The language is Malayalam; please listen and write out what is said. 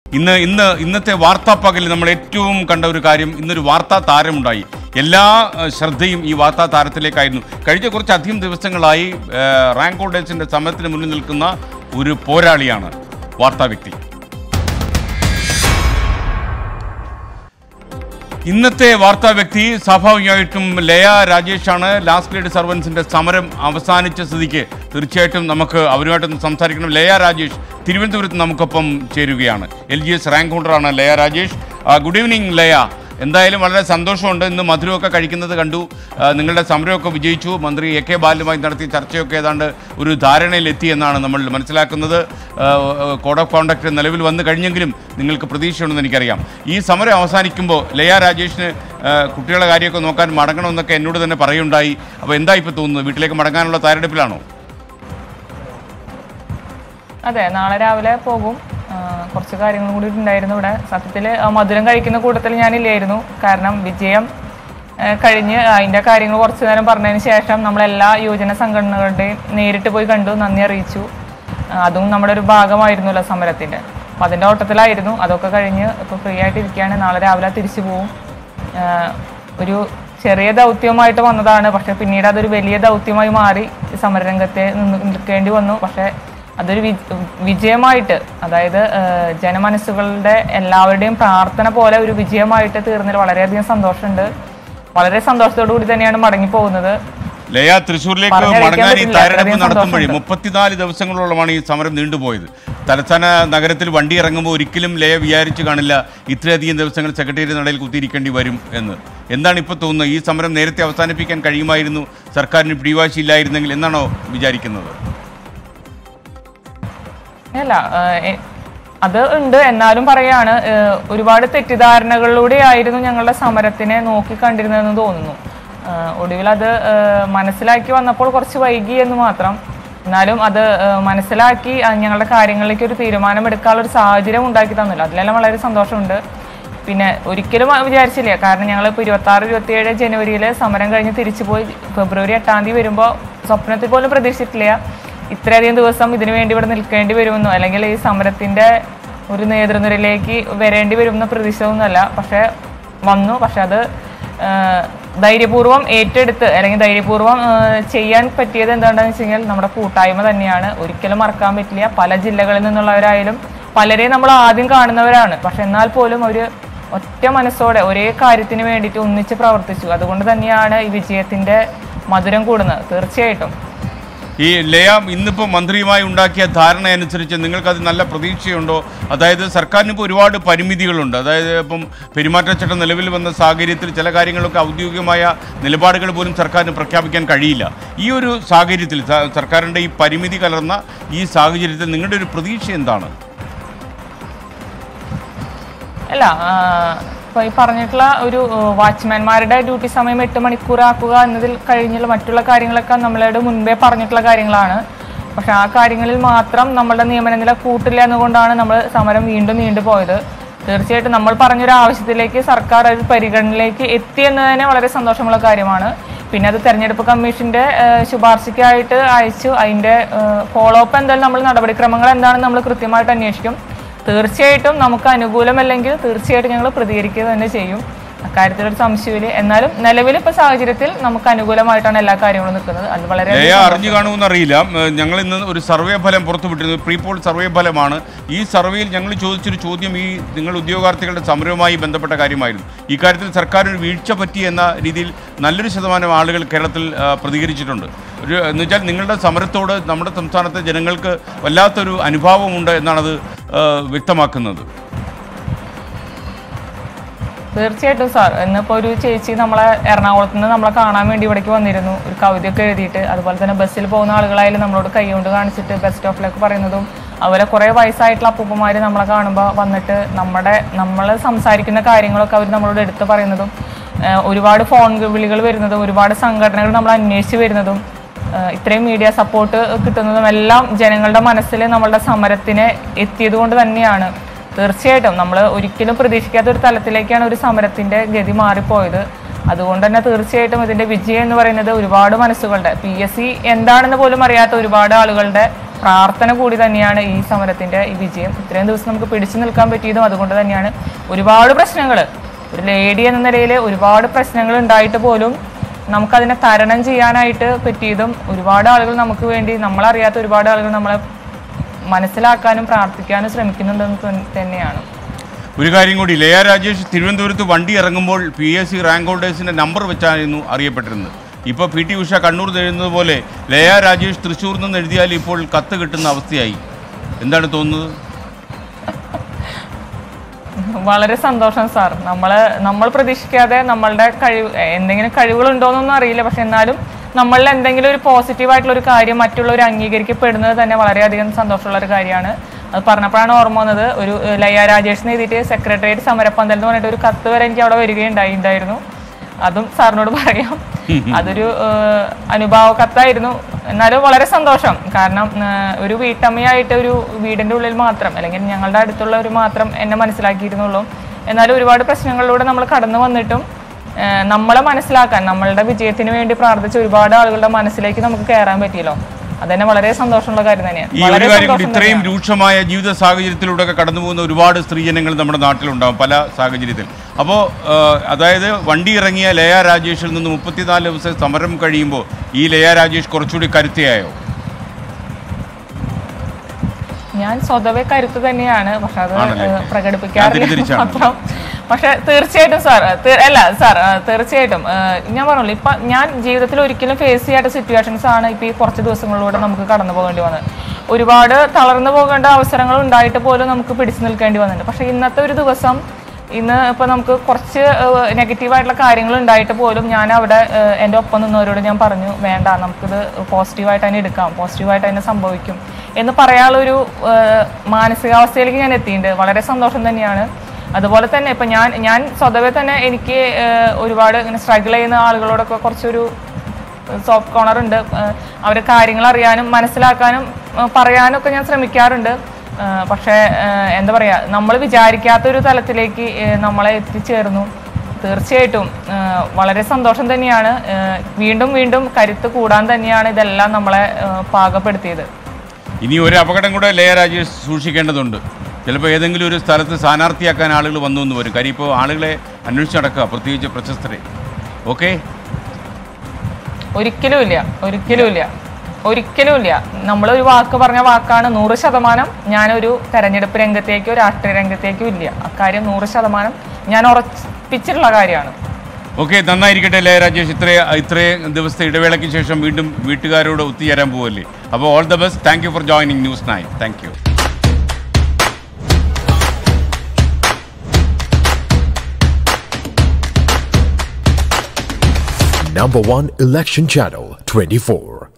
ഇന്ന് ഇന്ന് ഇന്നത്തെ വാർത്താ പകലിൽ നമ്മൾ ഏറ്റവും കണ്ട ഒരു കാര്യം ഇന്നൊരു വാർത്താ താരമുണ്ടായി എല്ലാ ഏഹ്, ശ്രദ്ധയും ഈ വാർത്താ താരത്തിലേക്കായിരുന്നു കഴിഞ്ഞ കുറച്ചധികം ദിവസങ്ങളായി ഏഹ്, റാങ്ക് ഹോൾഡേഴ്സിന്റെ സമരത്തിന് മുന്നിൽ നിൽക്കുന്ന ഒരു പോരാളിയാണ് വാർത്താ വ്യക്തി ഇന്നത്തെ വാർത്താ വ്യക്തി സ്വാഭാവികമായിട്ടും ലയ രാജേഷാണ് ലാസ്റ്റ് ഗ്രേഡ് സർവൻസിന്റെ സമരം അവസാനിച്ച സ്ഥിതിക്ക് തീർച്ചയായിട്ടും നമുക്ക് അവരുമായിട്ടൊന്ന് സംസാരിക്കണം ലയ രാജേഷ് തിരുവനന്തപുരത്ത് നമുക്കൊപ്പം ചേരുകയാണ് എൽ ജി എസ് റാങ്ക് ഹോൾഡറാണ് ലയ രാജേഷ് ആ, ഗുഡ് ഈവനിങ് ലയ എന്തായാലും വളരെ സന്തോഷമുണ്ട് ഇന്ന് മധുരമൊക്കെ കഴിക്കുന്നത് കണ്ടു ആ, നിങ്ങളുടെ സമരമൊക്കെ വിജയിച്ചു മന്ത്രി എ കെ ബാലുമായി നടത്തിയ ചർച്ചയൊക്കെ ഏതാണ്ട് ഒരു ധാരണയിലെത്തി എന്നാണ് നമ്മൾ മനസ്സിലാക്കുന്നത് കോഡ് ഓഫ് കോണ്ടക്ട് നിലവിൽ വന്നു കഴിഞ്ഞെങ്കിലും നിങ്ങൾക്ക് പ്രതീക്ഷയുണ്ടെന്ന് എനിക്കറിയാം ഈ സമരം അവസാനിക്കുമ്പോൾ ലയ രാജേഷിന് ആ, കുട്ടികളുടെ കാര്യമൊക്കെ നോക്കാൻ മടങ്ങണമെന്നൊക്കെ എന്നോട് തന്നെ പറയുണ്ടായി അപ്പോൾ എന്താ ഇപ്പോൾ തോന്നുന്നത് വീട്ടിലേക്ക് മടങ്ങാനുള്ള തയ്യാറെടുപ്പിലാണോ അതെ നാളെ രാവിലെ പോകും ആ, കുറച്ച് കാര്യങ്ങളും കൂടി ഉണ്ടായിരുന്നു ഇവിടെ സത്യത്തിൽ മധുരം കഴിക്കുന്ന കൂട്ടത്തിൽ ഞാനില്ലായിരുന്നു കാരണം വിജയം ആ, കഴിഞ്ഞ് അതിൻ്റെ കാര്യങ്ങൾ കുറച്ച് നേരം പറഞ്ഞതിന് ശേഷം നമ്മളെല്ലാ യുവജന സംഘടനകളുടെയും നേരിട്ട് പോയി കണ്ടു നന്ദി അറിയിച്ചു ആ, അതും നമ്മുടെ ഒരു ഭാഗമായിരുന്നല്ലോ സമരത്തിൻ്റെ അപ്പം അതിൻ്റെ ഓട്ടത്തിലായിരുന്നു അതൊക്കെ കഴിഞ്ഞ് ഇപ്പോൾ ഫ്രീ ആയിട്ട് ഇരിക്കുകയാണ് നാളെ രാവിലെ തിരിച്ചു പോവും ആ, ഒരു ചെറിയ ദൗത്യമായിട്ട് വന്നതാണ് പക്ഷെ പിന്നീട് അതൊരു വലിയ ദൗത്യമായി മാറി ഈ സമരരംഗത്തെ നിന്ന് നിൽക്കേണ്ടി വന്നു പക്ഷെ അതൊരു വി- വിജയമായിട്ട് അതായത് ആ, ജനമനസ്സുകളുടെ എല്ലാവരുടെയും പ്രാർത്ഥന പോലെ ഒരു വിജയമായിട്ട് തീർന്നതിൽ വളരെയധികം സന്തോഷമുണ്ട് വളരെ സന്തോഷത്തോടു കൂടി തന്നെയാണ് മടങ്ങി പോകുന്നത് ലയ തൃശ്ശൂരിലേക്ക് പറഞ്ഞറിയിക്കാൻ മടങ്ങാൻ ഈ പറ്റില്ല. തയ്യാറെടുപ്പ് അത്രയധികം നടത്തുമ്പോഴേ സന്തോഷമുണ്ട്. മുപ്പത്തിനാല് ദിവസങ്ങളോളമാണ് ഈ സമരം നീണ്ടുപോയത് തലസ്ഥാന നഗരത്തിൽ വണ്ടി ഇറങ്ങുമ്പോൾ ഒരിക്കലും ലയ വിചാരിച്ചു കാണില്ല ഇത്രയധികം ദിവസങ്ങൾ സെക്രട്ടേറിയറ്റ് നടയിൽ കുത്തിയിരിക്കേണ്ടി വരും എന്ന് എന്താണ് ഇപ്പോൾ തോന്നുന്നത് ഈ സമരം നേരത്തെ അവസാനിപ്പിക്കാൻ കഴിയുമായിരുന്നു സർക്കാരിന് പിടിവാശിയില്ലായിരുന്നെങ്കിൽ എന്നാണോ വിചാരിക്കുന്നത് അല്ല ആ, എ- അത് ഉണ്ട് എന്നാലും പറയാണ് ഏ, ഒരുപാട് തെറ്റിദ്ധാരണകളിലൂടെയായിരുന്നു ഞങ്ങളുടെ സമരത്തിനെ നോക്കി കണ്ടിരുന്നതെന്ന് തോന്നുന്നു ആ, ഒടുവിൽ അത് ഏ, മനസ്സിലാക്കി വന്നപ്പോൾ കുറച്ച് വൈകി എന്ന് മാത്രം എന്നാലും അത് ഏ, മനസ്സിലാക്കി ആ, ഞങ്ങളുടെ കാര്യങ്ങളിലേക്ക് ഒരു തീരുമാനം എടുക്കാനുള്ള ഒരു സാഹചര്യം ഉണ്ടാക്കി തന്നില്ല അതിലെല്ലാം വളരെ സന്തോഷമുണ്ട് പിന്നെ ഒരിക്കലും വിചാരിച്ചില്ല കാരണം ഞങ്ങൾ ഇപ്പോൾ ഇരുപത്തി ആറ് ഇരുപത്തിയേഴ് ജനുവരിയിൽ സമരം കഴിഞ്ഞ് തിരിച്ചു പോയി ഫെബ്രുവരി എട്ടാം തീയതി വരുമ്പോൾ സ്വപ്നത്തിൽ പോലും പ്രതീക്ഷിച്ചിട്ടില്ല ഇത്രയധികം ദിവസം ഇതിനു വേണ്ടി ഇവിടെ നിൽക്കേണ്ടി വരുമെന്നോ അല്ലെങ്കിൽ ഈ സമരത്തിന്റെ ഒരു നേതൃനിരയിലേക്ക് വരേണ്ടി വരുമെന്ന പ്രതീക്ഷയൊന്നുമല്ല പക്ഷെ വന്നു പക്ഷെ അത് ആ, ധൈര്യപൂർവ്വം ഏറ്റെടുത്ത് അല്ലെങ്കിൽ ധൈര്യപൂർവ്വം ആ, ചെയ്യാൻ പറ്റിയത് എന്താണെന്ന് വെച്ച് കഴിഞ്ഞാൽ നമ്മുടെ കൂട്ടായ്മ തന്നെയാണ് ഒരിക്കലും മറക്കാൻ പറ്റില്ല പല ജില്ലകളിൽ നിന്നുള്ളവരായാലും പലരെയും നമ്മൾ ആദ്യം കാണുന്നവരാണ് പക്ഷെ എന്നാൽ പോലും ഒരു ഒറ്റ മനസ്സോടെ ഒരേ കാര്യത്തിന് വേണ്ടിയിട്ട് ഒന്നിച്ച് പ്രവർത്തിച്ചു അതുകൊണ്ട് തന്നെയാണ് ഈ വിജയത്തിന്റെ മധുരം കൂടുന്നത് തീർച്ചയായിട്ടും ഈ ലയ ഇന്നിപ്പോൾ മന്ത്രിയുമായി ഉണ്ടാക്കിയ ധാരണ അനുസരിച്ച് നിങ്ങൾക്കത് നല്ല പ്രതീക്ഷയുണ്ടോ അതായത് സർക്കാരിന് ഇപ്പോൾ ഒരുപാട് പരിമിതികളുണ്ട് അതായത് ഇപ്പം പെരുമാറ്റച്ചട്ടം നിലവിൽ വന്ന സാഹചര്യത്തിൽ ചില കാര്യങ്ങളൊക്കെ ഔദ്യോഗികമായ നിലപാടുകൾ പോലും സർക്കാരിന് പ്രഖ്യാപിക്കാൻ കഴിയില്ല ഈ ഒരു സാഹചര്യത്തിൽ സ- സർക്കാരിൻ്റെ ഈ പരിമിതി കലർന്ന ഈ സാഹചര്യത്തിൽ നിങ്ങളുടെ ഒരു പ്രതീക്ഷ എന്താണ് അല്ല ഇപ്പോൾ ഈ പറഞ്ഞിട്ടുള്ള ഒരു വാച്ച്മാൻമാരുടെ ഡ്യൂട്ടി സമയം എട്ട് മണിക്കൂറാക്കുക എന്നതിൽ കഴിഞ്ഞുള്ള മറ്റുള്ള കാര്യങ്ങളൊക്കെ നമ്മളോട് മുൻപേ പറഞ്ഞിട്ടുള്ള കാര്യങ്ങളാണ് പക്ഷെ ആ കാര്യങ്ങളിൽ മാത്രം നമ്മളുടെ നിയമന നില കൂട്ടില്ല എന്നുകൊണ്ടാണ് നമ്മൾ സമരം വീണ്ടും നീണ്ടുപോയത് തീർച്ചയായിട്ടും നമ്മൾ പറഞ്ഞൊരു ആവശ്യത്തിലേക്ക് സർക്കാർ ഒരു പരിഗണനയിലേക്ക് എത്തി എന്ന് തന്നെ വളരെ സന്തോഷമുള്ള കാര്യമാണ് പിന്നെ അത് തെരഞ്ഞെടുപ്പ് കമ്മീഷന്റെ ഏഹ്, ശുപാർശയ്ക്കായിട്ട് അയച്ചു അതിന്റെ ഫോളോ അപ്പ് എന്തായാലും നമ്മൾ നടപടിക്രമങ്ങൾ എന്താണെന്ന് നമ്മൾ കൃത്യമായിട്ട് അന്വേഷിക്കും തീർച്ചയായിട്ടും നമുക്ക് അനുകൂലമല്ലെങ്കിൽ തീർച്ചയായിട്ടും ഞങ്ങൾ പ്രതികരിക്കുക തന്നെ ചെയ്യും അക്കാര്യത്തിൽ ഒരു സംശയമില്ല എന്നാലും നിലവിൽ ഇപ്പൊ സാഹചര്യത്തിൽ നമുക്ക് അനുകൂലമായിട്ടാണ് എല്ലാ കാര്യങ്ങളും നിൽക്കുന്നത് അത് വളരെ ലയ അറിഞ്ഞു കാണുമെന്ന് അറിയില്ല ഏഹ് ഞങ്ങൾ ഇന്ന് ഒരു സർവേ ഫലം പുറത്തുവിട്ടിരുന്നു പ്രീ പോൾ സർവേ ഫലമാണ് ഈ സർവേയിൽ ഞങ്ങൾ ചോദിച്ചൊരു ചോദ്യം ഈ നിങ്ങൾ ഉദ്യോഗാർത്ഥികളുടെ സമരവുമായി ബന്ധപ്പെട്ട കാര്യമായിരുന്നു ഈ കാര്യത്തിൽ സർക്കാർ ഒരു വീഴ്ച പറ്റി എന്ന രീതിയിൽ നല്ലൊരു ശതമാനം ആളുകൾ കേരളത്തിൽ ആ, പ്രതികരിച്ചിട്ടുണ്ട് ഒരു എന്ന് വെച്ചാൽ നിങ്ങളുടെ സമരത്തോട് നമ്മുടെ സംസ്ഥാനത്തെ ജനങ്ങൾക്ക് വല്ലാത്തൊരു അനുഭാവമുണ്ട് എന്നാണത് ആ, വ്യക്തമാക്കുന്നത് തീർച്ചയായിട്ടും സാർ ഇന്നിപ്പോ ഒരു ചേച്ചി നമ്മളെ എറണാകുളത്ത് നിന്ന് നമ്മളെ കാണാൻ വേണ്ടി ഇവിടേക്ക് വന്നിരുന്നു ഒരു കവിതയൊക്കെ എഴുതിയിട്ട് അതുപോലെ തന്നെ ബസ്സിൽ പോകുന്ന ആളുകളായാലും നമ്മളോട് കൈ കൊണ്ട് കാണിച്ചിട്ട് ബസ് സ്റ്റോപ്പിലേക്ക് പറയുന്നതും അതുപോലെ കുറേ വയസ്സായിട്ടുള്ള അപ്പൂപ്പന്മാർ നമ്മളെ കാണുമ്പോൾ വന്നിട്ട് നമ്മുടെ നമ്മൾ സംസാരിക്കുന്ന കാര്യങ്ങളൊക്കെ അവർ നമ്മളോട് എടുത്ത് പറയുന്നതും ഏഹ് ഒരുപാട് ഫോൺ വിളികൾ വരുന്നതും ഒരുപാട് സംഘടനകൾ നമ്മൾ അന്വേഷിച്ച് വരുന്നതും ഏഹ് ഇത്രയും മീഡിയ സപ്പോർട്ട് കിട്ടുന്നതും എല്ലാം ജനങ്ങളുടെ മനസ്സിൽ നമ്മളുടെ സമരത്തിനെ എത്തിയത് കൊണ്ട് തന്നെയാണ് തീർച്ചയായിട്ടും നമ്മൾ ഒരിക്കലും പ്രതീക്ഷിക്കാത്ത ഒരു തലത്തിലേക്കാണ് ഒരു സമരത്തിന്റെ ഗതി മാറിപ്പോയത് അതുകൊണ്ട് തന്നെ തീർച്ചയായിട്ടും ഇതിന്റെ വിജയം എന്ന് പറയുന്നത് ഒരുപാട് മനസ്സുകളുടെ പി എസ് സി എന്താണെന്ന് പോലും അറിയാത്ത ഒരുപാട് ആളുകളുടെ പ്രാർത്ഥന കൂടി തന്നെയാണ് ഈ സമരത്തിന്റെ ഈ വിജയം ഇത്രയും ദിവസം നമുക്ക് പിടിച്ചു നിൽക്കാൻ പറ്റിയതും അതുകൊണ്ട് തന്നെയാണ് ഒരുപാട് പ്രശ്നങ്ങൾ ഒരു ലേഡി എന്ന നിലയിൽ ഒരുപാട് പ്രശ്നങ്ങൾ ഉണ്ടായിട്ട് പോലും നമുക്കതിനെ തരണം ചെയ്യാനായിട്ട് പറ്റിയതും ഒരുപാട് ആളുകൾ നമുക്ക് വേണ്ടി നമ്മളറിയാത്ത ഒരുപാട് ആളുകൾ നമ്മളെ മനസ്സിലാക്കാനും പ്രാർത്ഥിക്കാനും ശ്രമിക്കുന്നുണ്ടെന്ന് തൻ- തന്നെയാണ് ഒരു കാര്യം കൂടി ലയ രാജേഷ് തിരുവനന്തപുരത്ത് വണ്ടി ഇറങ്ങുമ്പോൾ പി എസ് സി റാങ്ക് ഹോൾഡേഴ്സിന്റെ നമ്പർ വെച്ചായിരുന്നു അറിയപ്പെട്ടിരുന്നത് ഇപ്പോൾ പി ടി ഉഷ കണ്ണൂർ എഴുതുന്നത് പോലെ ലയ രാജേഷ് തൃശ്ശൂരിൽ നിന്ന് എഴുതിയാൽ ഇപ്പോൾ കത്ത് കിട്ടുന്ന അവസ്ഥയായി എന്താണ് തോന്നുന്നത് വളരെ സന്തോഷം സാർ നമ്മള് നമ്മൾ പ്രതീക്ഷിക്കാതെ നമ്മളുടെ കഴിവ് എന്തെങ്കിലും കഴിവുകളുണ്ടോന്നൊന്നും അറിയില്ല പക്ഷെ എന്നാലും നമ്മളിൽ എന്തെങ്കിലും ഒരു പോസിറ്റീവ് ആയിട്ടുള്ള ഒരു കാര്യം മറ്റുള്ളവർ അംഗീകരിക്കപ്പെടുന്നത് തന്നെ വളരെയധികം സന്തോഷമുള്ള ഒരു കാര്യമാണ് അത് പറഞ്ഞപ്പോഴാണ് ഓർമ്മ വന്നത് ഒരു ഏഹ്, ലയ രാജേഷിന് എഴുതിയിട്ട് സെക്രട്ടേറിയറ്റ് സമരപ്പന്തൽ എന്ന് പറഞ്ഞിട്ട് ഒരു കത്ത് വരെ എനിക്ക് അവിടെ വരികയുണ്ടായി ഉണ്ടായിരുന്നു അതും സാറിനോട് പറയാം അതൊരു ഏഹ്, അനുഭവ കത്തായിരുന്നു എന്നാലും വളരെ സന്തോഷം കാരണം ഏഹ്, ഒരു വീട്ടമ്മയായിട്ട് ഒരു വീടിന്റെ ഉള്ളിൽ മാത്രം അല്ലെങ്കിൽ ഞങ്ങളുടെ അടുത്തുള്ളവർ മാത്രം എന്നെ മനസ്സിലാക്കിയിരുന്നുള്ളൂ എന്നാലും ഒരുപാട് പ്രശ്നങ്ങളിലൂടെ നമ്മൾ കടന്നു വന്നിട്ടും ഏഹ്, നമ്മളെ മനസ്സിലാക്കാൻ നമ്മളുടെ വിജയത്തിന് വേണ്ടി പ്രാർത്ഥിച്ച ഒരുപാട് ആളുകളുടെ മനസ്സിലേക്ക് നമുക്ക് കയറാൻ പറ്റിയല്ലോ അതന്നെ വളരെ സന്തോഷമുള്ള കാര്യം തന്നെയാണ് ഈ ഒരു വളരെ കാര്യം കൂടി സന്തോഷം ഇത്രയും രൂക്ഷമായ ജീവിത സാഹചര്യത്തിലൂടെ ഒക്കെ കടന്നു പോകുന്ന ഒരുപാട് സ്ത്രീജനങ്ങൾ നമ്മുടെ നാട്ടിലുണ്ടാവും പല സാഹചര്യത്തിൽ അപ്പോൾ അതായത് വണ്ടി ഇറങ്ങിയ ലയ രാജേഷിൽ നിന്ന് മുപ്പത്തിനാല് ദിവസം സമരം കഴിയുമ്പോൾ ഈ ലയ രാജേഷ് കുറച്ചുകൂടി കരുത്തയായോ ഞാൻ സ്വതവേ കരുത്ത് തന്നെയാണ് പക്ഷെ അത് ആണല്ലേ? ഏഹ്, ഞാൻ പ്രകടിപ്പിക്കാറില്ല തെറ്റിദ്ധരിച്ചാണ്. മാത്രം പക്ഷെ തീർച്ചയായിട്ടും സാർ തീ- അല്ല സാർ ഏഹ്, തീർച്ചയായിട്ടും ഏഹ്, ഞാൻ പറഞ്ഞല്ലോ ഇപ്പൊ ഞാൻ ജീവിതത്തിൽ ഒരിക്കലും ഫേസ് ചെയ്യാത്ത സിറ്റുവേഷൻസ് ആണ് ഇപ്പൊ ഈ കുറച്ച് ദിവസങ്ങളിലൂടെ നമുക്ക് കടന്നു പോകേണ്ടി വന്നത് ഒരുപാട് തളർന്നു പോകേണ്ട അവസരങ്ങൾ ഉണ്ടായിട്ട് പോലും നമുക്ക് പിടിച്ചു നിൽക്കേണ്ടി വന്നിട്ടുണ്ട് പക്ഷെ ഇന്നത്തെ ഒരു ദിവസം ഇന്ന് ഇപ്പൊ നമുക്ക് കുറച്ച് നെഗറ്റീവായിട്ടുള്ള കാര്യങ്ങൾ ഉണ്ടായിട്ട് പോലും ഞാൻ അവിടെ ഏഹ്, എൻ്റെ ഒപ്പം നിന്നവരോട് ഞാൻ പറഞ്ഞു വേണ്ട നമുക്കിത് പോസിറ്റീവായിട്ട് തന്നെ എടുക്കാം പോസിറ്റീവായിട്ട് തന്നെ സംഭവിക്കും എന്ന് പറയാനുള്ളൊരു ഏഹ്, മാനസികാവസ്ഥയിലേക്ക് ഞാൻ എത്തിയിട്ടുണ്ട് വളരെ സന്തോഷം തന്നെയാണ് അതുപോലെ തന്നെ ഇപ്പൊ ഞാൻ ഞാൻ സ്വതവേ തന്നെ എനിക്ക് ഏഹ്, ഒരുപാട് ഇങ്ങനെ സ്ട്രഗിൾ ചെയ്യുന്ന ആളുകളോടൊക്കെ കുറച്ചൊരു സോഫ്റ്റ് കോർണർ ഉണ്ട് അവർ കാര്യങ്ങൾ അറിയാനും മനസ്സിലാക്കാനും ഏഹ്, പറയാനും ഒക്കെ ഞാൻ ശ്രമിക്കാറുണ്ട് ഏഹ്, പക്ഷേ ഏഹ്, എന്താ പറയാ നമ്മൾ വിചാരിക്കാത്ത ഒരു തലത്തിലേക്ക് ഏഹ്, നമ്മളെ എത്തിച്ചേർന്നു തീർച്ചയായിട്ടും ഏഹ്, വളരെ സന്തോഷം തന്നെയാണ് ഏഹ്, വീണ്ടും വീണ്ടും കരുത്ത് കൂടാൻ തന്നെയാണ് ഇതെല്ലാം നമ്മളെ ഏഹ്, പാകപ്പെടുത്തിയത് ഇനി ഒരു അപകടം കൂടെ ലയ രാജേഷ് സൂക്ഷിക്കേണ്ടതുണ്ട് ചിലപ്പോൾ ഏതെങ്കിലും ഒരു സ്ഥലത്ത് സ്ഥാനാർത്ഥിയാക്കാൻ ആളുകൾ വന്നു എന്ന് വരും കാര്യം ഇപ്പോൾ ആളുകളെ അന്വേഷിച്ച് നടക്കുക പ്രത്യേകിച്ച് പ്രശസ്തരെ ഓക്കെ ഒരിക്കലും ഇല്ല ഒരിക്കലും ഇല്ല ഒരിക്കലും ഇല്ല നമ്മളൊരു വാക്ക് പറഞ്ഞ വാക്കാണ് നൂറ് ശതമാനം ഞാനൊരു തെരഞ്ഞെടുപ്പ് രംഗത്തേക്കോ രാഷ്ട്രീയ രംഗത്തേക്കോ ഇല്ല അക്കാര്യം നൂറ് ശതമാനം ഞാൻ ഉറപ്പിച്ചിട്ടുള്ള കാര്യമാണ് ഓക്കെ നന്നായിരിക്കട്ടെ ലയ രാജേഷ് ഇത്രയും ഇത്രയും ദിവസത്തെ ഇടവേളയ്ക്ക് ശേഷം വീണ്ടും വീട്ടുകാരോട് ഒത്തുചേരാൻ പോവല്ലേ അപ്പോൾ all the best thank you for joining news nine thank you Number one election channel 24.